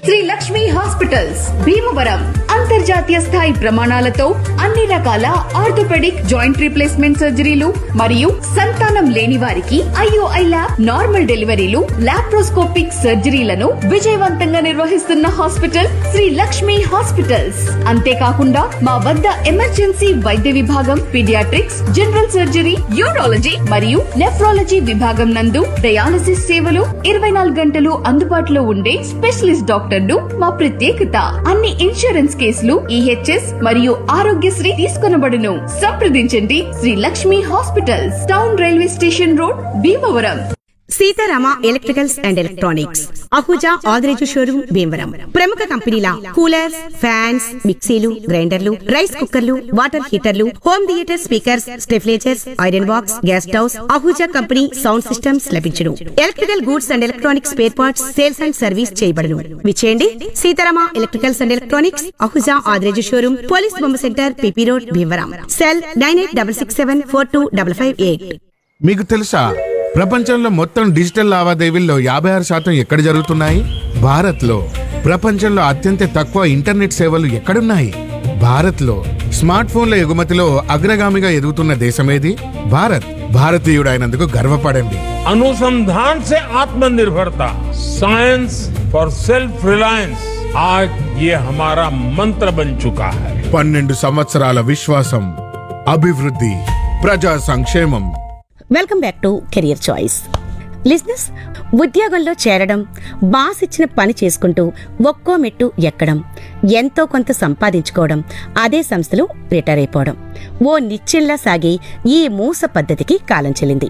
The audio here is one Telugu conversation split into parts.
శ్రీ లక్ష్మి హాస్పిటల్స్ భీమవరం అంతర్జాతీయ స్థాయి ప్రమాణాలతో అన్ని రకాల ఆర్థోపెడిక్ జాయింట్ రీప్లేస్మెంట్ సర్జరీలు మరియు సంతానం లేని వారికి ఐఓఐ ల్యాబ్ నార్మల్ డెలివరీలు లాప్రోస్కోపిక్ సర్జరీలను విజయవంతంగా నిర్వహిస్తున్న హాస్పిటల్ శ్రీ లక్ష్మి హాస్పిటల్స్ అంతేకాకుండా మా వద్ద ఎమర్జెన్సీ వైద్య విభాగం పీడియాట్రిక్స్ జనరల్ సర్జరీ యూరాలజీ మరియు నెఫ్రాలజీ విభాగం నందు డయాలసిస్ సేవలు ఇరవై నాలుగు గంటలు అందుబాటులో ఉండే స్పెషలిస్ట్ డాక్టర్లు మా ప్రత్యేకత అన్ని ఇన్సూరెన్స్ కేసులు ఈహెచ్ఎస్ మరియు ఆరోగ్యశ్రీ తీసుకొనబడును సంప్రదించండి Sri Lakshmi hospitals town railway station road Bhimavaram Seetharama electricals and electronics Ahuja Adireju showroom Bhimavaram ప్రముఖ కంపెనీల కూలర్స్ ఫ్యాన్స్ మిక్సీలు గ్రైండర్లు రైస్ కుక్కర్లు వాటర్ హీటర్లు home theatre speakers stabilisers iron box gas stoves Ahuja company sound systems లభించును electrical goods and electronics spare parts sales and service చేయబడును విచేయండి Seetharama electricals and electronics Ahuja Adireju showroom police బొమ్మ centre PP road Bhimavaram cell nine eight double six seven four two double five eight మీకు తెలుసా ప్రపంచంలో మొత్తం డిజిటల్ లావాదేవీల్లో యాభై ఆరు శాతం ఎక్కడ జరుగుతున్నాయి భారత్లో ప్రపంచంలో అత్యంత తక్కువ ఇంటర్నెట్ సేవలు ఎక్కడున్నాయి భారత్లో స్మార్ట్ ఫోన్ల ఎగుమతిలో అగ్రగామిగా ఎదుగుతున్న దేశమేది భారత్ భారతీయుడైనందుకు గర్వపడండి अनुसंधान से आत्मनिर्भरता साइंस फॉर सेल्फ रिलायंस आज ये हमारा मंत्र बन चुका है పన్నెండు సంవత్సరాల విశ్వాసం అభివృద్ధి ప్రజా సంక్షేమం welcome back to career choice లిజినెస్ ఉద్యోగంలో చేరడం బాస్ ఇచ్చిన పని చేసుకుంటూ ఒక్కో మెట్టు ఎక్కడం ఎంతో కొంత సంపాదించుకోవడం అదే సంస్థలో రిటైర్ అయిపోవడం ఓ నిత్యంలా సాగి ఈ మూస పద్ధతికి కాలం చెల్లింది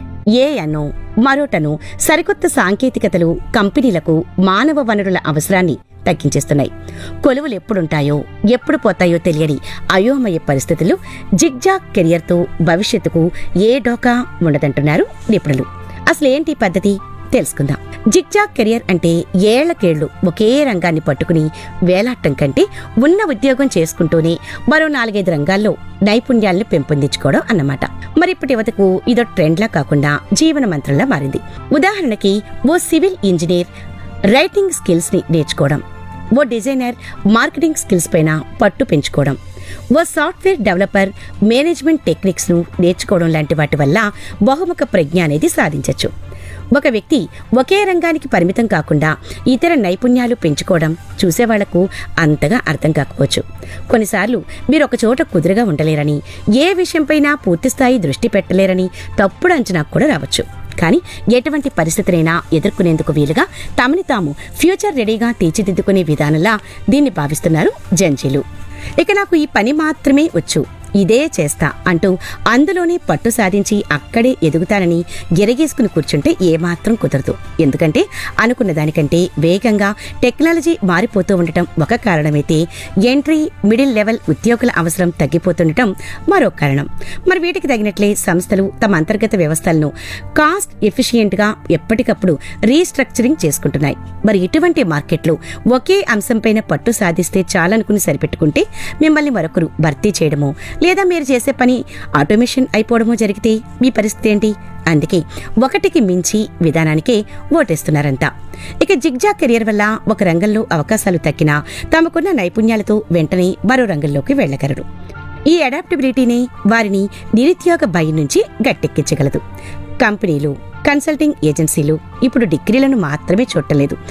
ఏ అనో మరోటను సరికొత్త సాంకేతికతలు కంపెనీలకు మానవ వనరుల అవసరాన్ని తగ్గించేస్తున్నాయి కొలువులు ఎప్పుడుంటాయో ఎప్పుడు పోతాయో తెలియని అయోమయ పరిస్థితుల్లో జిగ్జాగ్ కెరియర్తో భవిష్యత్తుకు ఏ డోకా ఉండదంటున్నారు నిపుణులు అసలు ఏంటి ఈ పద్ధతి తెలుసుకుందాం జిగ్జాగ్ కెరియర్ అంటే ఏళ్లకేళ్లు ఒకే రంగాన్ని పట్టుకుని వేలాట్టం కంటే ఉన్న ఉద్యోగం చేసుకుంటూనే మరో నాలుగైదు రంగాల్లో నైపుణ్యాలను పెంపొందించుకోవడం అన్నమాట మరి ఇప్పటి యువతకు ఇదో ట్రెండ్లా కాకుండా జీవన మంత్రంలా మారింది ఉదాహరణకి ఓ సివిల్ ఇంజనీర్ రైటింగ్ స్కిల్స్ ని నేర్చుకోవడం ఓ డిజైనర్ మార్కెటింగ్ స్కిల్స్ పైన పట్టు పెంచుకోవడం ఓ సాఫ్ట్వేర్ డెవలపర్ మేనేజ్మెంట్ టెక్నిక్స్ ను నేర్చుకోవడం లాంటి వాటి వల్ల బహుముఖ ప్రజ్ఞ అనేది సాధించవచ్చు ఒక వ్యక్తి ఒకే రంగానికి పరిమితం కాకుండా ఇతర నైపుణ్యాలు పెంచుకోవడం చూసేవాళ్లకు అంతగా అర్థం కాకపోవచ్చు కొన్నిసార్లు మీరు ఒక చోట కుదురుగా ఉండలేరని ఏ విషయంపైనా పూర్తిస్థాయి దృష్టి పెట్టలేరని తప్పుడు అంచనా కూడా రావచ్చు కానీ ఎటువంటి పరిస్థితినైనా ఎదుర్కొనేందుకు వీలుగా తమని తాము ఫ్యూచర్ రెడీగా తీర్చిదిద్దుకునే విధానంలా దీన్ని భావిస్తున్నారు జంజీలు ఇక నాకు ఈ పని మాత్రమే వచ్చు ఇదే చేస్తా అంటూ అందులోనే పట్టు సాధించి అక్కడే ఎదుగుతానని ఎరగేసుకుని కూర్చుంటే ఏమాత్రం కుదరదు ఎందుకంటే అనుకున్న దానికంటే వేగంగా టెక్నాలజీ మారిపోతూ ఉండటం ఒక కారణమైతే ఎంట్రీ మిడిల్ లెవెల్ ఉద్యోగుల అవసరం తగ్గిపోతుండటం మరో కారణం మరి వీటికి తగినట్లే సంస్థలు తమ అంతర్గత వ్యవస్థలను కాస్ట్ ఎఫిషియెంట్ గా ఎప్పటికప్పుడు రీస్ట్రక్చరింగ్ చేసుకుంటున్నాయి మరి ఇటువంటి మార్కెట్లో ఒకే అంశంపైన పట్టు సాధిస్తే చాలనుకుని సరిపెట్టుకుంటే మిమ్మల్ని మరొకరు భర్తీ చేయడమో లేదా మీరు చేసే పని ఆటోమేషన్ అయిపోవడమో జరిగితే మీ పరిస్థితి ఏంటి అందుకే ఒకటికి మించి విధానానికే ఓటేస్తున్నారంతా ఇక జిగ్జా కెరియర్ వల్ల ఒక రంగంలో అవకాశాలు తగ్గినా తమకున్న నైపుణ్యాలతో వెంటనే మరో రంగంలోకి వెళ్ళగలరు ఈ అడాప్టబిలిటీనే వారిని నిరుద్యోగ భయం నుంచి గట్టెక్కించగలదు కంపెనీలు కన్సల్టింగ్ ఏజెన్సీలు ఇప్పుడు డిగ్రీలను మాత్రమే చూడలేదు